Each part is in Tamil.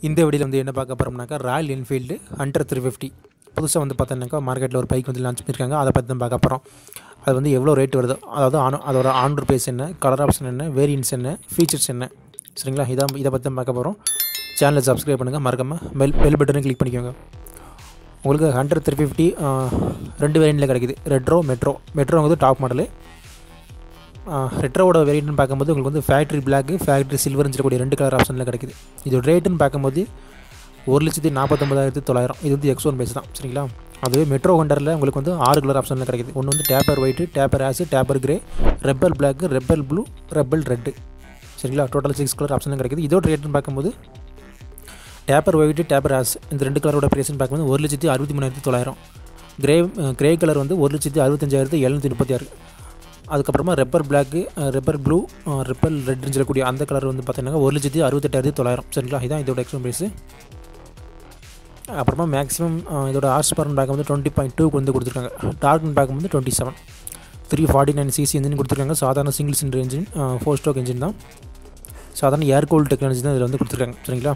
இந்த வீடியோவில் வந்து என்ன பார்க்க போகிறோம்னாக்கா Royal Enfield hundred three fifty புதுசாக வந்து பார்த்தோன்னாக்கா மார்க்கெட்டில் ஒரு பைக் வந்து லான்ச் பண்ணியிருக்காங்க அதை பற்றி தான் பார்க்க போகிறோம் அது வந்து எவ்வளோ ரேட் வருது அதாவது ஆன் அதோட ஆன் ருபேஸ் என்ன கலர் ஆப்ஷன் என்ன வேரியன்ஸ் என்ன ஃபீச்சர்ஸ் என்ன சரிங்களா இதான் இதை பற்றி தான் பார்க்க போகிறோம் சேனலை சப்ஸ்கிரைப் பண்ணுங்கள் மறக்காமல் பெல் பெல் பட்டனை கிளிக் பண்ணிக்கோங்க உங்களுக்கு ஹண்ட்ரட் த்ரீ ஃபிஃப்டி ரெண்டு வேரியண்ட்டில் கிடைக்குது ரெட்ரோ மெட்ரோ மெட்ரோ வந்து டாப் மாடலு ரெட்ரோவோட வேரியண்ட்னு பார்க்கும்போது உங்களுக்கு வந்து ஃபேக்ட்ரி பிளாக்கு ஃபேக்ட்ரி சில்வர்னு சொல்லக்கூடிய ரெண்டு கலர் ஆப்ஷனில் கிடைக்குது இதோட ரேட்டுன்னு பார்க்கும்போது ஒரு லட்சத்தி நாற்பத்தொம்பதாயிரத்தி தொள்ளாயிரம் இது வந்து எக்ஸ் ஒன் பேஸ் தான் சரிங்களா அதுவே மெட்ரோ ஹண்டரில் உங்களுக்கு வந்து ஆறு கலர் ஆப்ஷனில் கிடைக்குது ஒன்று வந்து dapper white dapper ash dapper grey rebel black rebel blue rebel red சரிங்களா டோட்டல் சிக்ஸ் கலர் ஆப்ஷனில் கிடைக்குது இதோட ரேட்டுன்னு பார்க்கும்போது டேப்பர் ஒயிட்டு டேப்பர் ஆஸ் இந்த ரெண்டு கலரோட ப்ரைஸ்னு பார்க்கும்போது ஒரு லட்சத்தி அறுபத்தி மூணாயிரத்தி தொள்ளாயிரம் கிரே கிரே கலர் வந்து ஒரு லட்சத்தி அறுபத்தஞ்சாயிரத்தி எழுநூற்றி முப்பத்தி ஆறு அதுக்கப்புறமா rebel black rebel blue rebel ரெட்னு சொல்லக்கூடிய அந்த கலர் வந்து பார்த்தீங்கன்னா ஒரு லட்சத்தி அறுபத்தெட்டாயிரத்தி தொள்ளாயிரம் சரிங்களா இதான் இதோட எக்ஸ்ட்ரா ப்ரைஸு அப்புறமா மேக்ஸிமம் இதோட ஆர்ஸ் பர்னு பார்க்கும்போது டுவெண்ட்டி பாயிண்ட் டூக்கு வந்து கொடுத்துருக்காங்க டார்க்னு பார்க்கும்போது twenty seven three forty nine cc engine கொடுத்துருக்காங்க சாதாரண single cylinder engine four stroke engine தான் சாதாரண ஏர் கூல் டெக்னாலஜி தான் இதில் வந்து கொடுத்துருக்காங்க சரிங்களா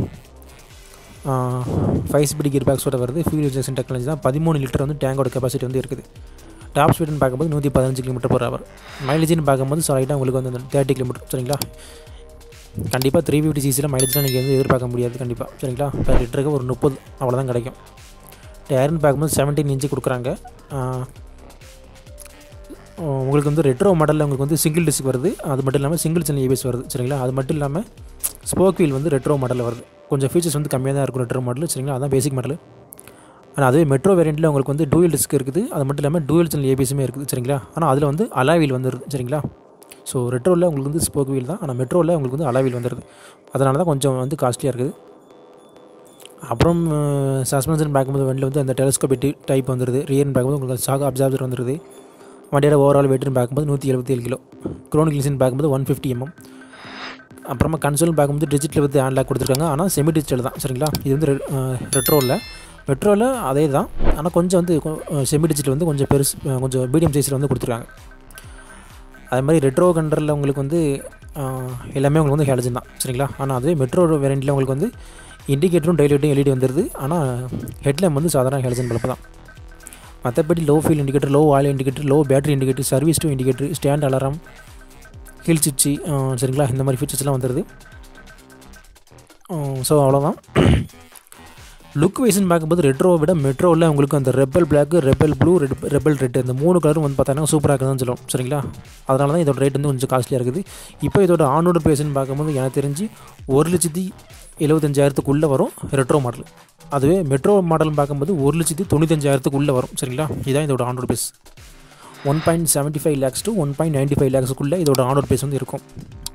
ஃபைவ் ஸ்பீட் கியர் பேக்ஸோட வருது ஃபியூல் இன்ஜெக்ஷன் டெக்னாலஜி தான் பதிமூணு லிட்டர் வந்து டேங்கோட கெப்பாசிட்டி வந்து இருக்குது டாப் ஸ்பீடுன்னு பார்க்கும்போது நூற்றி பதினஞ்சு கிலோமீட்டர் பர் ஹவர் மைலேஜ்னு பார்க்கும்போது சாலிட்டாக உங்களுக்கு வந்து தேர்ட்டி கிலோமீட்டர் சரிங்களா கண்டிப்பாக த்ரீ ஃபிஃப்டி சிசியில் மைலேஜ்லாம் நீங்கள் வந்து எதிர்பார்க்க முடியாது கண்டிப்பாக சரிங்களா per லிட்டருக்கு ஒரு முப்பது அவ்வளோதான் கிடைக்கும் டயர்னு பார்க்கும்போது செவன்டீன் இன்ச்சு கொடுக்குறாங்க உங்களுக்கு வந்து ரெட்ரோ மாடலில் உங்களுக்கு வந்து சிங்கிள் டிஸ்க் வருது அது மட்டும் இல்லாமல் சிங்கிள் சேனல் ஏபிஎஸ் வருது சரிங்களா அது மட்டும் இல்லாமல் ஸ்போக் வீல் வந்து ரெட்ரோ மாடலில் வருது கொஞ்சம் ஃபீச்சர்ஸ் வந்து கம்மியாக தான் இருக்கும் ரெட்ரோ மாடல் சரிங்களா அதான் பேசிக் மாடல் ஆனால் அதுவே மெட்ரோ வேரியண்ட்டில் உங்களுக்கு வந்து டூயல் டிஸ்க் இருக்குது அது மட்டும் இல்லாமல் டூயல் சேனல் ஏபிஎஸுமே இருக்குது சரிங்களா ஆனால் அதில் வந்து அலாவில் வந்துருது சரிங்களா ஸோ ரெட்ரோவில் உங்களுக்கு வந்து ஸ்போக் வீல் தான் ஆனால் மெட்ரோவில் உங்களுக்கு வந்து அலாவில் வந்துடுது அதனால தான் கொஞ்சம் வந்து காஸ்ட்லியாக இருக்குது அப்புறம் சஸ்பென்ஷன் பார்க்கும்போது வண்டியில் வந்து அந்த டெலஸ்கோபிக் டைப் வந்துடுது ரியர்னு பார்க்கும்போது உங்களுக்கு சாக அப்சார்பர் வந்துடுது வண்டியோட ஓவரால் வெயிட்னு பார்க்கும்போது நூற்றி எழுபத்தி ஏழு கிலோ க்ரோனிக்லின்ஸ்னு பார்க்கும்போது ஒன் ஃபிஃப்டி எம்எம் அப்புறமா கன்சோல்னு பார்க்கும்போது டிஜிட்டல் வித் ஹேண்ட்லாக் கொடுத்துருக்காங்க ஆனால் செமி டிஜிட்டல் தான் சரிங்களா இது வந்து ரெட்ரோவில் மெட்ரோவில் அதே தான் ஆனால் கொஞ்சம் வந்து செமி டிஜிட்டல் வந்து கொஞ்சம் பெருசு கொஞ்சம் மீடியம் சைஸில் வந்து கொடுத்துருக்காங்க அதே மாதிரி ரெட்ரோ கண்டரில் உங்களுக்கு வந்து எல்லாமே உங்களுக்கு வந்து ஹேலஜன் தான் சரிங்களா ஆனால் அதுவே மெட்ரோ வேரியண்ட்டில் உங்களுக்கு வந்து இண்டிகேட்டரும் டைலைட்டும் எல்இடி வந்துடுது ஆனால் ஹெட்லைம் வந்து சாதாரண ஹேலஜன் பல்ப் தான் மற்றபடி low fuel indicator low oil indicator low battery indicator service due indicator stand alarm kill சுவிட்சு சரிங்களா இந்த மாதிரி ஃபீச்சர்ஸ்லாம் வந்துடுது ஸோ அவ்வளோதான் லுக் வைஸ்னு பார்க்கும்போது ரெட்ரோவை விட மெட்ரோவில் உங்களுக்கு அந்த rebel black rebel blue red rebel red இந்த மூணு கலரும் வந்து பார்த்தீங்கன்னா சூப்பராக இருக்குதுன்னு சொல்லுவோம் சரிங்களா அதனால தான் இதோட ரேட் வந்து கொஞ்சம் காஸ்ட்லியாக இருக்குது இப்போ இதோட ஆனோட ப்ரைஸ்னு பார்க்கும்போது எனக்கு தெரிஞ்சு ஒரு லட்சத்தி எழுபத்தஞ்சாயிரத்துக்குள்ளே வரும் ரெட்ரோ மாடல் அதுவே மெட்ரோ மாடல்னு பார்க்கும்போது ஒரு லட்சத்தி தொண்ணூத்தஞ்சாயிரத்துக்குள்ளே வரும் சரிங்களா இதுதான் இதோட ஆனோட price one point seventy five lakhs to one point ninety five லேக்ஸுக்குள்ளே இதோட ஆனோட ப்ரைஸ் வந்து இருக்கும்